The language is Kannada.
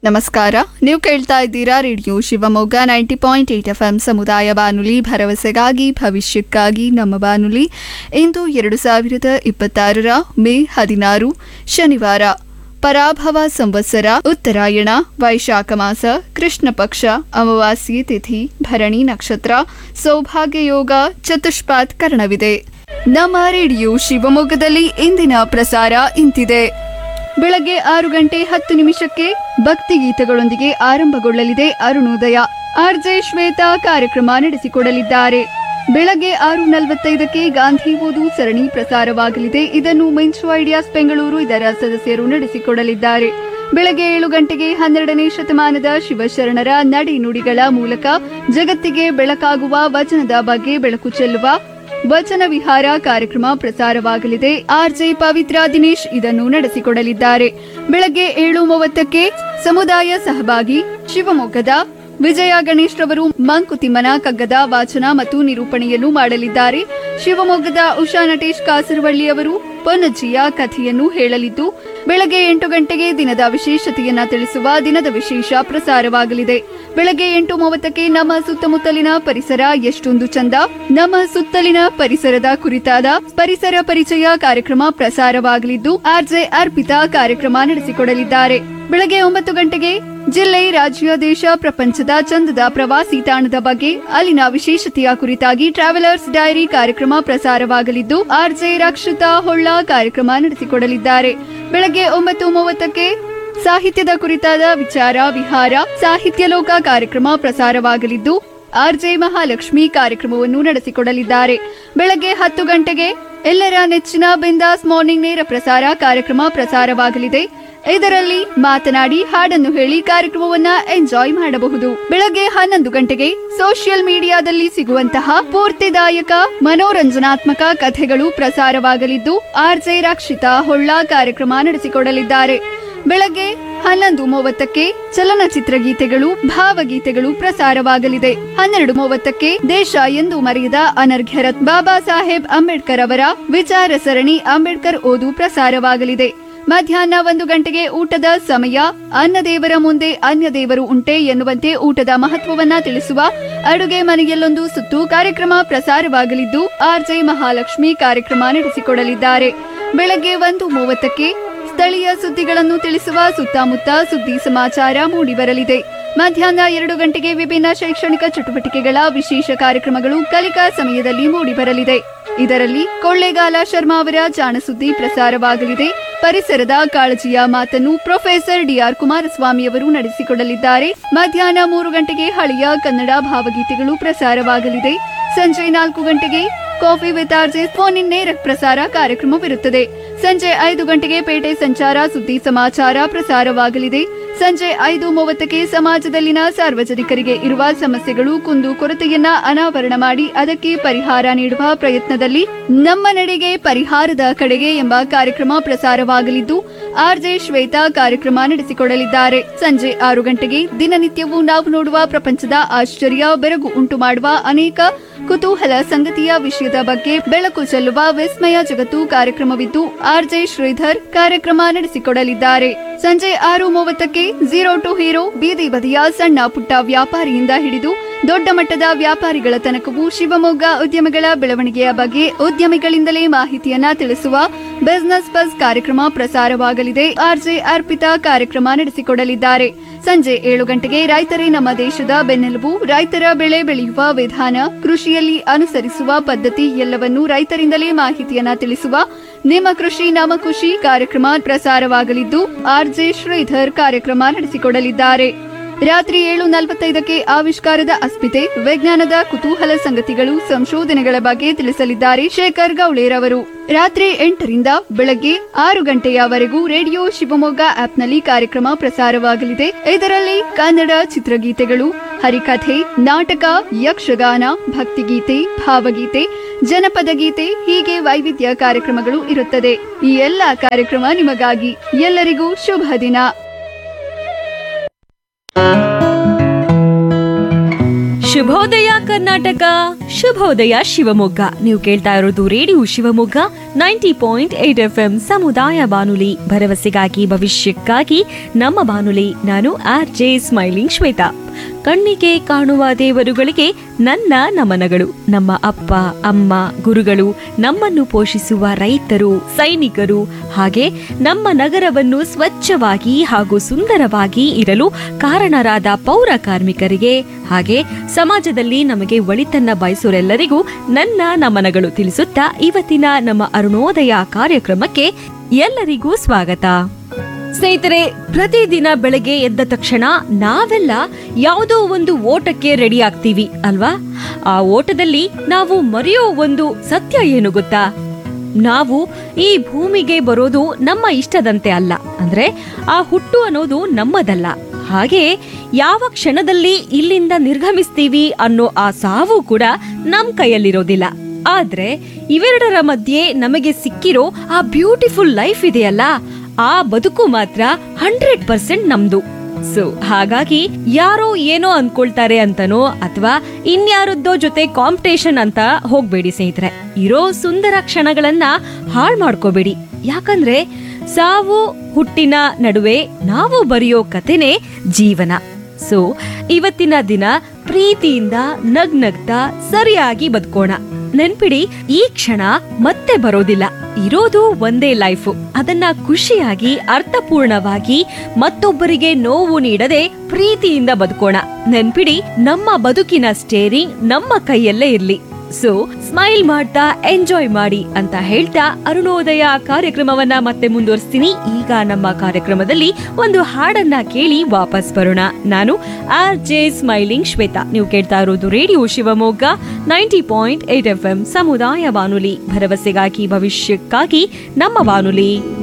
ನಮಸ್ಕಾರ ನೀವು ಕೇಳ್ತಾ ಇದ್ದೀರಾ radio Shivamogga ninety point eight F M ಸಮುದಾಯ ಬಾನುಲಿ ಭರವಸೆಗಾಗಿ ಭವಿಷ್ಯಕ್ಕಾಗಿ ನಮ್ಮ ಬಾನುಲಿ ಇಂದು ಎರಡು ಸಾವಿರದ ಇಪ್ಪತ್ತಾರರ ಮೇ ಹದಿನಾರು ಶನಿವಾರ ಪರಾಭವ ಸಂವತ್ಸರ ಉತ್ತರಾಯಣ ವೈಶಾಖ ಮಾಸ ಕೃಷ್ಣ ಪಕ್ಷ ಅಮಾವಾಸ್ಯೆ ತಿಥಿ ಭರಣಿ ನಕ್ಷತ್ರ ಸೌಭಾಗ್ಯ ಯೋಗ ಚತುಷ್ಪಾತ್ ಕರ್ಣವಿದೆ ನಮ್ಮ ರೇಡಿಯೋ ಶಿವಮೊಗ್ಗದಲ್ಲಿ ಇಂದಿನ ಪ್ರಸಾರ ಇಂತಿದೆ ಬೆಳಗ್ಗೆ ಆರು ಗಂಟೆ ಹತ್ತು ನಿಮಿಷಕ್ಕೆ ಭಕ್ತಿ ಗೀತೆಗಳೊಂದಿಗೆ ಆರಂಭಗೊಳ್ಳಲಿದೆ ಅರುಣೋದಯ ಆರ್ಜೆ ಶ್ವೇತಾ ಕಾರ್ಯಕ್ರಮ ನಡೆಸಿಕೊಡಲಿದ್ದಾರೆ ಬೆಳಗ್ಗೆ ಆರು ನಲವತ್ತೈದಕ್ಕೆ ಗಾಂಧಿ ಓದು ಸರಣಿ ಪ್ರಸಾರವಾಗಲಿದೆ ಇದನ್ನು ಮೆಂಚು ಐಡಿಯಾಸ್ ಬೆಂಗಳೂರು ಇದರ ಸದಸ್ಯರು ನಡೆಸಿಕೊಡಲಿದ್ದಾರೆ ಬೆಳಗ್ಗೆ ಏಳು ಗಂಟೆಗೆ ಹನ್ನೆರಡನೇ ಶತಮಾನದ ಶಿವಶರಣರ ನಡೆ ನುಡಿಗಳ ಮೂಲಕ ಜಗತ್ತಿಗೆ ಬೆಳಕಾಗುವ ವಚನದ ಬಗ್ಗೆ ಬೆಳಕು ಚೆಲ್ಲುವ ವಚನ ವಿಹಾರ ಕಾರ್ಯಕ್ರಮ ಪ್ರಸಾರವಾಗಲಿದೆ ಆರ್ಜೆ ಪವಿತ್ರ ದಿನೇಶ್ ಇದನ್ನು ನಡೆಸಿಕೊಡಲಿದ್ದಾರೆ ಬೆಳಗ್ಗೆ ಏಳು ಮೂವತ್ತಕ್ಕೆ ಸಮುದಾಯ ಸಹಭಾಗಿ ಶಿವಮೊಗ್ಗದ ವಿಜಯ ಗಣೇಶ್ ರವರು ಮಂಕುತಿಮ್ಮನ ಕಗ್ಗದ ವಾಚನ ಮತ್ತು ನಿರೂಪಣೆಯನ್ನು ಮಾಡಲಿದ್ದಾರೆ ಶಿವಮೊಗ್ಗದ ಉಷಾ ನಟೇಶ್ ಕಾಸರವಳ್ಳಿ ಅವರು ಪೊನ್ನಜ್ಜಿಯ ಕಥೆಯನ್ನು ಹೇಳಲಿದ್ದು ಬೆಳಗ್ಗೆ ಎಂಟು ಗಂಟೆಗೆ ದಿನದ ವಿಶೇಷತೆಯನ್ನ ತಿಳಿಸುವ ದಿನದ ವಿಶೇಷ ಪ್ರಸಾರವಾಗಲಿದೆ ಬೆಳಗ್ಗೆ ಎಂಟು ಮೂವತ್ತಕ್ಕೆ ನಮ್ಮ ಸುತ್ತಮುತ್ತಲಿನ ಪರಿಸರ ಎಷ್ಟೊಂದು ಚಂದ ನಮ್ಮ ಸುತ್ತಲಿನ ಪರಿಸರದ ಕುರಿತಾದ ಪರಿಸರ ಪರಿಚಯ ಕಾರ್ಯಕ್ರಮ ಪ್ರಸಾರವಾಗಲಿದ್ದು ಆರ್ಜೆ ಅರ್ಪಿತಾ ಕಾರ್ಯಕ್ರಮ ನಡೆಸಿಕೊಡಲಿದ್ದಾರೆ ಬೆಳಗ್ಗೆ ಒಂಬತ್ತು ಗಂಟೆಗೆ ಜಿಲ್ಲೆ ರಾಜ್ಯ ದೇಶ ಪ್ರಪಂಚದ ಚಂದದ ಪ್ರವಾಸಿ ತಾಣದ ಬಗ್ಗೆ ಅಲ್ಲಿನ ವಿಶೇಷತೆಯ ಕುರಿತಾಗಿ ಟ್ರಾವೆಲರ್ಸ್ ಡೈರಿ ಕಾರ್ಯಕ್ರಮ ಪ್ರಸಾರವಾಗಲಿದ್ದು ಆರ್ಜೆ ರಕ್ಷಿತಾ ಹೊಳ್ಳ ಕಾರ್ಯಕ್ರಮ ನಡೆಸಿಕೊಡಲಿದ್ದಾರೆ ಬೆಳಗ್ಗೆ ಒಂಬತ್ತು ಮೂವತ್ತಕ್ಕೆ ಸಾಹಿತ್ಯದ ಕುರಿತಾದ ವಿಚಾರ ವಿಹಾರ ಸಾಹಿತ್ಯ ಲೋಕ ಕಾರ್ಯಕ್ರಮ ಪ್ರಸಾರವಾಗಲಿದ್ದು ಆರ್ಜೆ ಮಹಾಲಕ್ಷ್ಮಿ ಕಾರ್ಯಕ್ರಮವನ್ನು ನಡೆಸಿಕೊಡಲಿದ್ದಾರೆ ಬೆಳಗ್ಗೆ ಹತ್ತು ಗಂಟೆಗೆ ಎಲ್ಲರ ನೆಚ್ಚಿನ ಬಿಂದಾಸ್ ಮಾರ್ನಿಂಗ್ ನೇರ ಪ್ರಸಾರ ಕಾರ್ಯಕ್ರಮ ಪ್ರಸಾರವಾಗಲಿದೆ ಇದರಲ್ಲಿ ಮಾತನಾಡಿ ಹಾಡನ್ನು ಹೇಳಿ ಕಾರ್ಯಕ್ರಮವನ್ನ ಎಂಜಾಯ್ ಮಾಡಬಹುದು ಬೆಳಗ್ಗೆ ಹನ್ನೊಂದು ಗಂಟೆಗೆ ಸೋಷಿಯಲ್ ಮೀಡಿಯಾದಲ್ಲಿ ಸಿಗುವಂತಹ ಸ್ಫೂರ್ತಿದಾಯಕ ಮನೋರಂಜನಾತ್ಮಕ ಕಥೆಗಳು ಪ್ರಸಾರವಾಗಲಿದ್ದು ಆರ್ಜೆ ರಕ್ಷಿತಾ ಹೊಳ್ಳ ಕಾರ್ಯಕ್ರಮ ನಡೆಸಿಕೊಡಲಿದ್ದಾರೆ ಬೆಳಗ್ಗೆ ಹನ್ನೊಂದು ಮೂವತ್ತಕ್ಕೆ ಚಲನಚಿತ್ರ ಗೀತೆಗಳು ಭಾವಗೀತೆಗಳು ಪ್ರಸಾರವಾಗಲಿದೆ ಹನ್ನೆರಡು ಮೂವತ್ತಕ್ಕೆ ದೇಶ ಎಂದು ಮರೆಯದ ಅನರ್ಘ್ಯರತ್ ಬಾಬಾ ಸಾಹೇಬ್ ಅಂಬೇಡ್ಕರ್ ಅವರ ವಿಚಾರ ಸರಣಿ ಅಂಬೇಡ್ಕರ್ ಓದು ಪ್ರಸಾರವಾಗಲಿದೆ ಮಧ್ಯಾಹ್ನ ಒಂದು ಗಂಟೆಗೆ ಊಟದ ಸಮಯ ಅನ್ನ ದೇವರ ಮುಂದೆ ಅನ್ಯ ದೇವರು ಉಂಟೆ ಎನ್ನುವಂತೆ ಊಟದ ಮಹತ್ವವನ್ನ ತಿಳಿಸುವ ಅಡುಗೆ ಮನೆಯಲ್ಲೊಂದು ಸುತ್ತು ಕಾರ್ಯಕ್ರಮ ಪ್ರಸಾರವಾಗಲಿದ್ದು ಆರ್ಜೆ ಮಹಾಲಕ್ಷ್ಮಿ ಕಾರ್ಯಕ್ರಮ ನಡೆಸಿಕೊಡಲಿದ್ದಾರೆ ಬೆಳಗ್ಗೆ ಒಂದು ಮೂವತ್ತಕ್ಕೆ ಸ್ಥಳೀಯ ಸುದ್ದಿಗಳನ್ನು ತಿಳಿಸುವ ಸುತ್ತಮುತ್ತ ಸುದ್ದಿ ಸಮಾಚಾರ ಮೂಡಿಬರಲಿದೆ ಮಧ್ಯಾಹ್ನ ಎರಡು ಗಂಟೆಗೆ ವಿಭಿನ್ನ ಶೈಕ್ಷಣಿಕ ಚಟುವಟಿಕೆಗಳ ವಿಶೇಷ ಕಾರ್ಯಕ್ರಮಗಳು ಕಲಿಕಾ ಸಮಯದಲ್ಲಿ ಮೂಡಿಬರಲಿದೆ ಇದರಲ್ಲಿ ಕೊಳ್ಳೇಗಾಲ ಶರ್ಮಾ ಅವರ ಜಾಣಸುದ್ದಿ ಪ್ರಸಾರವಾಗಲಿದೆ ಪರಿಸರದ ಕಾಳಜಿಯ ಮಾತನ್ನು ಪ್ರೊಫೆಸರ್ ಡಿಆರ್ ಕುಮಾರಸ್ವಾಮಿ ಅವರು ನಡೆಸಿಕೊಡಲಿದ್ದಾರೆ ಮಧ್ಯಾಹ್ನ ಮೂರು ಗಂಟೆಗೆ ಹಳೆಯ ಕನ್ನಡ ಭಾವಗೀತೆಗಳು ಪ್ರಸಾರವಾಗಲಿದೆ ಸಂಜೆ ನಾಲ್ಕು ಗಂಟೆಗೆ coffee with RJ phone in ನೇರ ಪ್ರಸಾರ ಕಾರ್ಯಕ್ರಮವಿರುತ್ತದೆ ಸಂಜೆ ಐದು ಗಂಟೆಗೆ ಪೇಟೆ ಸಂಚಾರ ಸುದ್ದಿ ಸಮಾಚಾರ ಪ್ರಸಾರವಾಗಲಿದೆ ಸಂಜೆ ಐದು ಮೂವತ್ತಕ್ಕೆ ಸಮಾಜದಲ್ಲಿನ ಸಾರ್ವಜನಿಕರಿಗೆ ಇರುವ ಸಮಸ್ಯೆಗಳು ಕುಂದು ಕೊರತೆಯನ್ನ ಅನಾವರಣ ಮಾಡಿ ಅದಕ್ಕೆ ಪರಿಹಾರ ನೀಡುವ ಪ್ರಯತ್ನದಲ್ಲಿ ನಮ್ಮ ನಡೆಗೆ ಪರಿಹಾರದ ಕಡೆಗೆ ಎಂಬ ಕಾರ್ಯಕ್ರಮ ಪ್ರಸಾರವಾಗಲಿದ್ದು ಆರ್ಜೆ ಶ್ವೇತಾ ಕಾರ್ಯಕ್ರಮ ನಡೆಸಿಕೊಡಲಿದ್ದಾರೆ ಸಂಜೆ ಆರು ಗಂಟೆಗೆ ದಿನನಿತ್ಯವೂ ನಾವು ನೋಡುವ ಪ್ರಪಂಚದ ಆಶ್ಚರ್ಯ ಬೆರಗು ಉಂಟು ಮಾಡುವ ಅನೇಕ ಕುತೂಹಲ ಸಂಗತಿಯ ವಿಷಯದ ಬಗ್ಗೆ ಬೆಳಕು ಚೆಲ್ಲುವ ವಿಸ್ಮಯ ಜಗತ್ತು ಕಾರ್ಯಕ್ರಮವಿದ್ದು ಆರ್ಜೆ ಶ್ರೀಧರ್ ಕಾರ್ಯಕ್ರಮ ನಡೆಸಿಕೊಡಲಿದ್ದಾರೆ ಸಂಜೆ ಆರು ಮೂವತ್ತಕ್ಕೆ ಝೀರೋ ಟು ಹೀರೋ ಬೀದಿ ಬದಿಯ ಸಣ್ಣ ಪುಟ್ಟ ವ್ಯಾಪಾರಿಯಿಂದ ಹಿಡಿದು ದೊಡ್ಡ ಮಟ್ಟದ ವ್ಯಾಪಾರಿಗಳ ತನಕವೂ ಶಿವಮೊಗ್ಗ ಉದ್ಯಮಿಗಳ ಬೆಳವಣಿಗೆಯ ಬಗ್ಗೆ ಉದ್ಯಮಿಗಳಿಂದಲೇ ಮಾಹಿತಿಯನ್ನ ತಿಳಿಸುವ ಬಿಸಿನೆಸ್ ಬಸ್ ಕಾರ್ಯಕ್ರಮ ಪ್ರಸಾರವಾಗಲಿದೆ ಆರ್ಜೆ ಅರ್ಪಿತಾ ಕಾರ್ಯಕ್ರಮ ನಡೆಸಿಕೊಡಲಿದ್ದಾರೆ ಸಂಜೆ ಏಳು ಗಂಟೆಗೆ ರೈತರೇ ನಮ್ಮ ದೇಶದ ಬೆನ್ನೆಲುಬು ರೈತರ ಬೆಳೆ ಬೆಳೆಯುವ ವಿಧಾನ ಕೃಷಿಯಲ್ಲಿ ಅನುಸರಿಸುವ ಪದ್ಧತಿ ಎಲ್ಲವನ್ನೂ ರೈತರಿಂದಲೇ ಮಾಹಿತಿಯನ್ನ ತಿಳಿಸುವ ನಿಮ್ಮ ಕೃಷಿ ನಮ್ಮ ಖುಷಿ ಕಾರ್ಯಕ್ರಮ ಪ್ರಸಾರವಾಗಲಿದ್ದು ಆರ್ಜೆ ಶ್ರೀಧರ್ ಕಾರ್ಯಕ್ರಮ ನಡೆಸಿಕೊಡಲಿದ್ದಾರೆ ರಾತ್ರಿ ಏಳು ನಲವತ್ತೈದಕ್ಕೆ ಆವಿಷ್ಕಾರದ ಅಸ್ಮಿತೆ ವಿಜ್ಞಾನದ ಕುತೂಹಲ ಸಂಗತಿಗಳು ಸಂಶೋಧನೆಗಳ ಬಗ್ಗೆ ತಿಳಿಸಲಿದ್ದಾರೆ ಶೇಖರ್ ಗೌಳೇರವರು ರಾತ್ರಿ ಎಂಟರಿಂದ ಬೆಳಗ್ಗೆ ಆರು ಗಂಟೆಯವರೆಗೂ ರೇಡಿಯೋ ಶಿವಮೊಗ್ಗ ಆಪ್ನಲ್ಲಿ ಕಾರ್ಯಕ್ರಮ ಪ್ರಸಾರವಾಗಲಿದೆ ಇದರಲ್ಲಿ ಕನ್ನಡ ಚಿತ್ರಗೀತೆಗಳು ಹರಿಕಥೆ ನಾಟಕ ಯಕ್ಷಗಾನ ಭಕ್ತಿಗೀತೆ ಭಾವಗೀತೆ ಜನಪದ ಗೀತೆ ಹೀಗೆ ವೈವಿಧ್ಯ ಕಾರ್ಯಕ್ರಮಗಳು ಇರುತ್ತದೆ ಈ ಎಲ್ಲಾ ಕಾರ್ಯಕ್ರಮ ನಿಮಗಾಗಿ ಎಲ್ಲರಿಗೂ ಶುಭ ದಿನ ಶುಭೋದಯ ಕರ್ನಾಟಕ ಶುಭೋದಯ ಶಿವಮೊಗ್ಗ ನೀವು ಕೇಳ್ತಾ ಇರೋದು radio Shivamogga ninety point eight F M ಸಮುದಾಯ ಬಾನುಲಿ ಭರವಸೆಗಾಗಿ ಭವಿಷ್ಯಕ್ಕಾಗಿ ನಮ್ಮ ಬಾನುಲಿ ನಾನು ಆರ್ ಜೆ ಸ್ಮೈಲಿಂಗ್ ಶ್ವೇತಾ ಕಣ್ಣಿಗೆ ಕಾಣುವ ದೇವರುಗಳಿಗೆ ನನ್ನ ನಮನಗಳು ನಮ್ಮ ಅಪ್ಪ ಅಮ್ಮ ಗುರುಗಳು ನಮ್ಮನ್ನು ಪೋಷಿಸುವ ರೈತರು ಸೈನಿಕರು ಹಾಗೆ ನಮ್ಮ ನಗರವನ್ನು ಸ್ವಚ್ಛವಾಗಿ ಹಾಗೂ ಸುಂದರವಾಗಿ ಇರಲು ಕಾರಣರಾದ ಪೌರ ಕಾರ್ಮಿಕರಿಗೆ ಹಾಗೆ ಸಮಾಜದಲ್ಲಿ ನಮಗೆ ಒಳಿತನ್ನ ಬಯಸೋರೆಲ್ಲರಿಗೂ ನನ್ನ ನಮನಗಳು ತಿಳಿಸುತ್ತಾ ಇವತ್ತಿನ ನಮ್ಮ ಅರುಣೋದಯ ಕಾರ್ಯಕ್ರಮಕ್ಕೆ ಎಲ್ಲರಿಗೂ ಸ್ವಾಗತ ಸ್ನೇಹಿತರೆ ಪ್ರತಿದಿನ ಬೆಳಗ್ಗೆ ಎದ್ದ ತಕ್ಷಣ ನಾವೆಲ್ಲ ಯಾವುದೋ ಒಂದು ಓಟಕ್ಕೆ ರೆಡಿ ಆಗ್ತೀವಿ ಅಲ್ವಾ ಆ ಓಟದಲ್ಲಿ ನಾವು ಮರೆಯೋ ಒಂದು ಸತ್ಯ ಏನು ಗೊತ್ತಾ ನಾವು ಈ ಭೂಮಿಗೆ ಬರೋದು ನಮ್ಮ ಇಷ್ಟದಂತೆ ಅಲ್ಲ ಅಂದ್ರೆ ಆ ಹುಟ್ಟು ಅನ್ನೋದು ನಮ್ಮದಲ್ಲ ಹಾಗೆ ಯಾವ ಕ್ಷಣದಲ್ಲಿ ಇಲ್ಲಿಂದ ನಿರ್ಗಮಿಸ್ತೀವಿ ಅನ್ನೋ ಆ ಸಾವು ಕೂಡ ನಮ್ ಕೈಯಲ್ಲಿರೋದಿಲ್ಲ ಆದ್ರೆ ಇವೆರಡರ ಮಧ್ಯೆ ನಮಗೆ ಸಿಕ್ಕಿರೋ ಆ ಬ್ಯೂಟಿಫುಲ್ ಲೈಫ್ ಇದೆಯಲ್ಲ ಆ ಬದುಕು ಮಾತ್ರ ಹಂಡ್ರೆಡ್ ಪರ್ಸೆಂಟ್ ನಮ್ದು ಸೊ ಹಾಗಾಗಿ ಯಾರೋ ಏನೋ ಅನ್ಕೊಳ್ತಾರೆ ಅಂತನೋ ಅಥವಾ ಇನ್ಯಾರದ್ದೋ ಜೊತೆ ಕಾಂಪಿಟೇಷನ್ ಅಂತ ಹೋಗ್ಬೇಡಿ ಸ್ನೇಹಿತರೆ ಇರೋ ಸುಂದರ ಕ್ಷಣಗಳನ್ನ ಹಾಳ್ ಮಾಡ್ಕೋಬೇಡಿ ಯಾಕಂದ್ರೆ ಸಾವು ಹುಟ್ಟಿನ ನಡುವೆ ನಾವು ಬರೆಯೋ ಕತೆನೇ ಜೀವನ ಸೊ ಇವತ್ತಿನ ದಿನ ಪ್ರೀತಿಯಿಂದ ನಗ್ನಗ್ತಾ ಸರಿಯಾಗಿ ಬದುಕೋಣ ನೆನ್ಪಿಡಿ ಈ ಕ್ಷಣ ಮತ್ತೆ ಬರೋದಿಲ್ಲ ಇರೋದು ಒಂದೇ ಲೈಫು ಅದನ್ನ ಖುಷಿಯಾಗಿ ಅರ್ಥಪೂರ್ಣವಾಗಿ ಮತ್ತೊಬ್ಬರಿಗೆ ನೋವು ನೀಡದೆ ಪ್ರೀತಿಯಿಂದ ಬದುಕೋಣ ನೆನ್ಪಿಡಿ ನಮ್ಮ ಬದುಕಿನ ಸ್ಟೇರಿಂಗ್ ನಮ್ಮ ಕೈಯಲ್ಲೇ ಇರ್ಲಿ ಸೊ ಸ್ಮೈಲ್ ಮಾಡ್ತಾ ಎಂಜಾಯ್ ಮಾಡಿ ಅಂತ ಹೇಳ್ತಾ ಅರುಣೋದಯ ಕಾರ್ಯಕ್ರಮವನ್ನ ಮತ್ತೆ ಮುಂದುವರಿಸ್ತೀನಿ ಈಗ ನಮ್ಮ ಕಾರ್ಯಕ್ರಮದಲ್ಲಿ ಒಂದು ಹಾಡನ್ನ ಕೇಳಿ ವಾಪಸ್ ಬರೋಣ ನಾನು ಆರ್ ಜೆ ಸ್ಮೈಲಿಂಗ್ ಶ್ವೇತಾ ನೀವು ಕೇಳ್ತಾ ಇರೋದು radio Shivamogga ninety point eight F M ಸಮುದಾಯ ಬಾನುಲಿ ಭರವಸೆಗಾಗಿ ಭವಿಷ್ಯಕ್ಕಾಗಿ ನಮ್ಮ ಬಾನುಲಿ